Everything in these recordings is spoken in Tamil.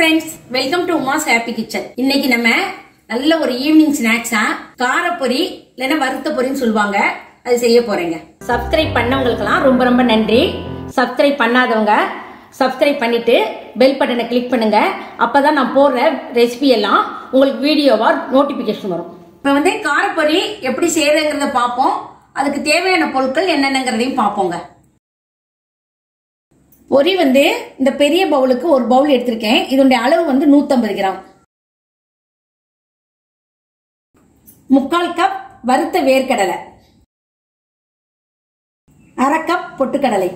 friends welcome to Uma's happy kitchen இன்னைக்கு நம்ம நல்ல ஒரு ஈவினிங் ஸ்நாக்ஸா காரப்பொரி இல்லைன்னா வறுத்த பொரின்னு சொல்லுவாங்க அது செய்ய போறேங்க சப்ஸ்கிரைப் பண்ணவங்களுக்கெல்லாம் ரொம்ப ரொம்ப நன்றி சப்ஸ்கிரைப் பண்ணாதவங்க சப்ஸ்கிரைப் பண்ணிட்டு பெல் பட்டனை கிளிக் பண்ணுங்க அப்பதான் நான் போடுற ரெசிபி எல்லாம் உங்களுக்கு வீடியோவா நோட்டிபிகேஷன் வரும் இப்போ வந்து காரப்பொரி எப்படி செய்யறதுங்கிறத பார்ப்போம் அதுக்கு தேவையான பொருட்கள் என்னென்னங்கிறதையும் பார்ப்போங்க பொரி வந்து இந்த பெரிய பவுலுக்கு ஒரு பவுல் எடுத்திருக்கேன் இதனுடைய அளவு வந்து 150 கிராம் முக்கால் கப் வறுத்த வேர்க்கடலை அரை கப் பொட்டுக்கடலை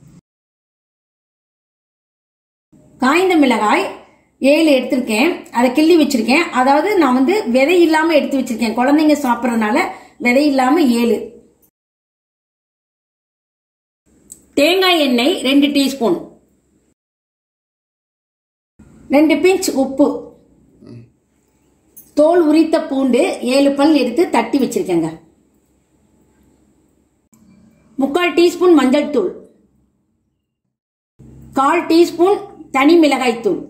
காய்ந்த மிளகாய் ஏழு எடுத்திருக்கேன் அதை கிள்ளி வச்சிருக்கேன் அதாவது நான் வந்து விதை இல்லாம எடுத்து வச்சிருக்கேன் குழந்தைங்க சாப்பிட்றதுனால விதை இல்லாம ஏழு தேங்காய் எண்ணெய் ரெண்டு டீஸ்பூன் ரெண்டு பிஞ்ச் உப்பு தோல் உரித்த பூண்டு ஏழு பல் எடுத்து தட்டி வச்சிருக்கேங்க முக்கால் டீஸ்பூன் மஞ்சள் தூள் கால் டீஸ்பூன் தனி மிளகாய் தூள்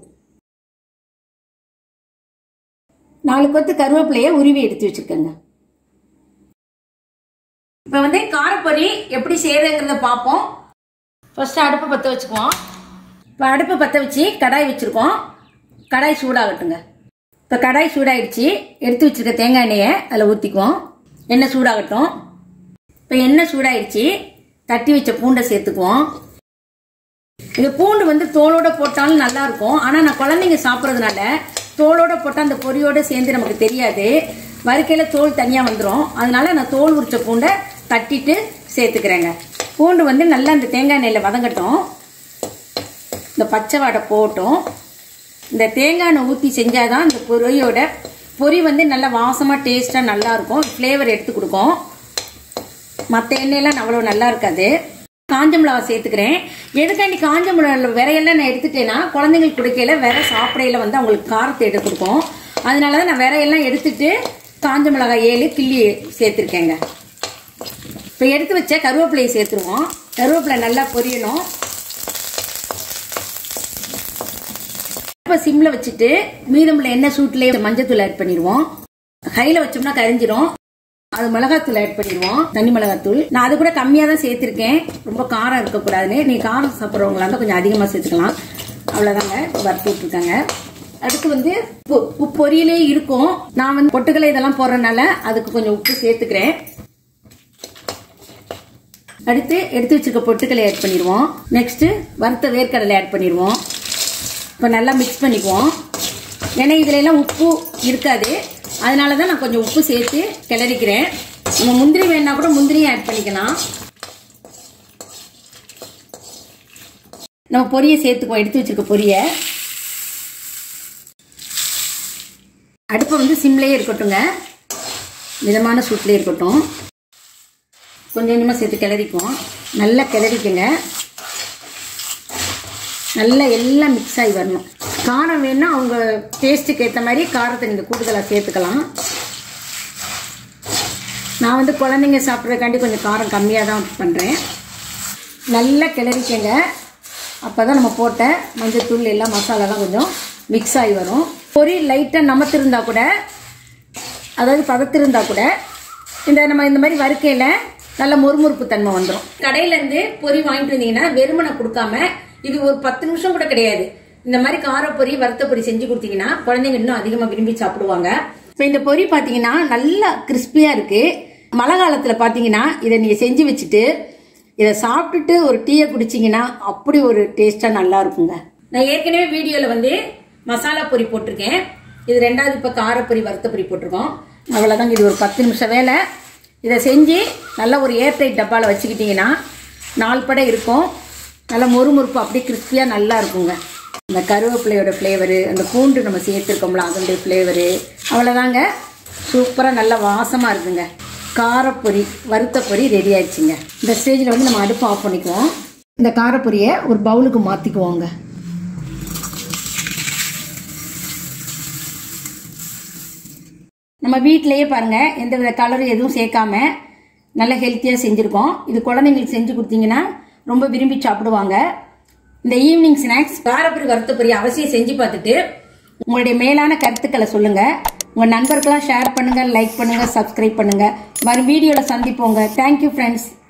நாலு கொத்து கருவேப்பிலைய உருவி எடுத்து வச்சிருக்கேங்க இப்ப வந்து காரப்பொரி எப்படி செய்யறதுங்கிறத பார்ப்போம் ஃபர்ஸ்ட் அடுப்பு பற்ற வச்சுக்குவோம் இப்போ அடுப்பு பற்ற வச்சு கடாய் வச்சுருக்கோம் கடாய் சூடாகட்டுங்க இப்போ கடாய் சூடாயிடுச்சு எடுத்து வச்சிருக்க தேங்காய் எண்ணெயை அதில் ஊற்றிக்குவோம் எண்ணெய் சூடாகட்டும் இப்போ எண்ணெய் சூடாயிடுச்சு தட்டி வச்ச பூண்டை சேர்த்துக்குவோம் இது பூண்டு வந்து தோலோட போட்டாலும் நல்லா இருக்கும் ஆனால் நான் குழந்தைங்க சாப்பிட்றதுனால தோலோட போட்டால் அந்த பொரியோட சேர்ந்து நமக்கு தெரியாது வறுக்கையில் தோல் தனியாக வந்துடும் அதனால நான் தோல் உரிச்ச பூண்டை தட்டிட்டு சேர்த்துக்கிறேங்க பூண்டு வந்து நல்லா இந்த தேங்காய் எண்ணெயில் வதங்கட்டும் இந்த பச்சை வாடை போகட்டும் இந்த தேங்காய் எண்ணெய் ஊற்றி செஞ்சால் தான் இந்த பொரியோட பொரி வந்து நல்லா வாசமாக டேஸ்ட்டாக நல்லா இருக்கும் ஃப்ளேவர் எடுத்து கொடுக்கும் மற்ற எண்ணெயெல்லாம் அவ்வளோ நல்லா இருக்காது காஞ்ச மிளகா சேர்த்துக்கிறேன் எதுக்காண்டி காஞ்ச மிளகா விரையெல்லாம் நான் எடுத்துட்டேன்னா குழந்தைங்களுக்கு கொடுக்கையில விரை சாப்பிடையில வந்து அவங்களுக்கு காரத்தை எடுத்து கொடுக்கும் அதனால தான் நான் விரையெல்லாம் எடுத்துட்டு காஞ்ச மிளகாய் ஏழு கிள்ளி சேர்த்துருக்கேங்க இப்போ எடுத்து வச்ச கருவேப்பிலையை சேர்த்துருவோம் கருவேப்பிலை நல்லா பொரியணும் இப்போ சிம்மில் வச்சுட்டு மீதமுள்ள எண்ணெய் சூட்லேயே மஞ்சத்தூள் ஆட் பண்ணிடுவோம் ஹையில் வச்சோம்னா கரிஞ்சிரும் அது மிளகாத்தூள் ஆட் பண்ணிடுவோம் தனி மிளகாத்தூள் நான் அது கூட கம்மியாக தான் சேர்த்துருக்கேன் ரொம்ப காரம் இருக்கக்கூடாதுன்னு நீ காரம் சாப்பிட்றவங்களா இருந்தால் கொஞ்சம் அதிகமாக சேர்த்துக்கலாம் அவ்வளோதாங்க வறுத்து விட்டுருக்காங்க அடுத்து வந்து உப்பு உப்பு பொரியலே இருக்கும் நான் வந்து பொட்டுக்கலை இதெல்லாம் போடுறதுனால அதுக்கு கொஞ்சம் உப்பு சேர்த்துக்கிறேன் அடுத்து எடுத்து வச்சிருக்க பொட்டுக்கலை ஆட் பண்ணிடுவோம் நெக்ஸ்ட் வறுத்த வேர்க்கடலை ஆட் பண்ணிடுவோம் இப்போ நல்லா மிக்ஸ் பண்ணிக்குவோம் ஏன்னா இதுல எல்லாம் உப்பு இருக்காது அதனால தான் நான் கொஞ்சம் உப்பு சேர்த்து கிளறிக்கிறேன் நம்ம முந்திரி வேணா கூட முந்திரியும் ஆட் பண்ணிக்கலாம் நம்ம பொரியை சேர்த்துக்குவோம் எடுத்து வச்சிருக்க பொரியை அடுப்பை வந்து சிம்லேயே இருக்கட்டுங்க மிதமான சூட்லேயே இருக்கட்டும் கொஞ்சம் கொஞ்சமாக சேர்த்து கிளறிக்குவோம் நல்லா கிளறிக்குங்க நல்லா எல்லாம் மிக்ஸ் ஆகி வரணும் காரம் வேணும்னா அவங்க டேஸ்ட்டுக்கு ஏற்ற மாதிரி காரத்தை நீங்கள் கூடுதலாக சேர்த்துக்கலாம் நான் வந்து குழந்தைங்க சாப்பிட்றதுக்காண்டி கொஞ்சம் காரம் கம்மியாக தான் பண்ணுறேன் நல்லா கிளறிக்கங்க அப்போ தான் நம்ம போட்ட மஞ்சத்தூள் எல்லாம் மசாலாலாம் கொஞ்சம் மிக்ஸ் ஆகி வரும் பொரி லைட்டாக நமத்திருந்தா கூட அதாவது பதத்திருந்தா கூட இந்த நம்ம இந்த மாதிரி வறுக்கையில் நல்ல மொறுமொறுப்பு தன்மை வந்துடும் கடையிலேருந்து பொரி வாங்கிட்டு வந்தீங்கன்னா வெறுமனை கொடுக்காம இது ஒரு பத்து நிமிஷம் கூட கிடையாது இந்த மாதிரி காரப்பொரி வறுத்த பொரி செஞ்சு கொடுத்தீங்கன்னா குழந்தைங்க இன்னும் அதிகமாக விரும்பி சாப்பிடுவாங்க இப்போ இந்த பொரி பார்த்தீங்கன்னா நல்லா கிறிஸ்பியாக இருக்கு மழை காலத்தில் பார்த்தீங்கன்னா இதை நீங்கள் செஞ்சு வச்சுட்டு இதை சாப்பிட்டுட்டு ஒரு டீயை குடிச்சிங்கன்னா அப்படி ஒரு டேஸ்ட்டாக நல்லா இருக்குங்க நான் ஏற்கனவே வீடியோவில் வந்து மசாலா பொரி போட்டிருக்கேன் இது ரெண்டாவது இப்போ காரப்பொரி வறுத்த பொரி போட்டிருக்கோம் அவ்வளோதாங்க இது ஒரு பத்து நிமிஷம் வேலை இதை செஞ்சு நல்ல ஒரு ஏர்டைட் டப்பாவில் வச்சுக்கிட்டிங்கன்னா நாள் படம் இருக்கும் நல்லா மொறுமொறுப்பு அப்படியே கிறிஸ்பியாக நல்லா இருக்குங்க அந்த கருவேப்பிலையோட ஃப்ளேவரு அந்த பூண்டு நம்ம சேர்த்துருக்கோம்ல அதனுடைய ஃப்ளேவரு அவ்வளோதாங்க சூப்பராக நல்லா வாசமாக இருக்குங்க காரப்பொரி வறுத்த பொரி ரெடி ஆயிடுச்சுங்க இந்த ஸ்டேஜில் வந்து நம்ம அடுப்பு ஆஃப் பண்ணிக்குவோம் இந்த காரப்பொரியை ஒரு பவுலுக்கு மாற்றிக்குவோங்க நம்ம வீட்டிலேயே பாருங்க எந்த வித கலரும் எதுவும் சேர்க்காம நல்ல ஹெல்த்தியாக செஞ்சுருக்கோம் இது குழந்தைங்களுக்கு செஞ்சு கொடுத்தீங்கன்னா ரொம்ப விரும்பி சாப்பிடுவாங்க இந்த ஈவினிங் ஸ்நாக்ஸ் காரப்பொரி வறுத்த பொரி அவசியம் செஞ்சு பார்த்துட்டு உங்களுடைய மேலான கருத்துக்களை சொல்லுங்க உங்க நண்பர்களாம் ஷேர் பண்ணுங்க லைக் பண்ணுங்க சப்ஸ்கிரைப் பண்ணுங்க மறு வீடியோல சந்திப்போங்க தேங்க்யூ ஃப்ரெண்ட்ஸ்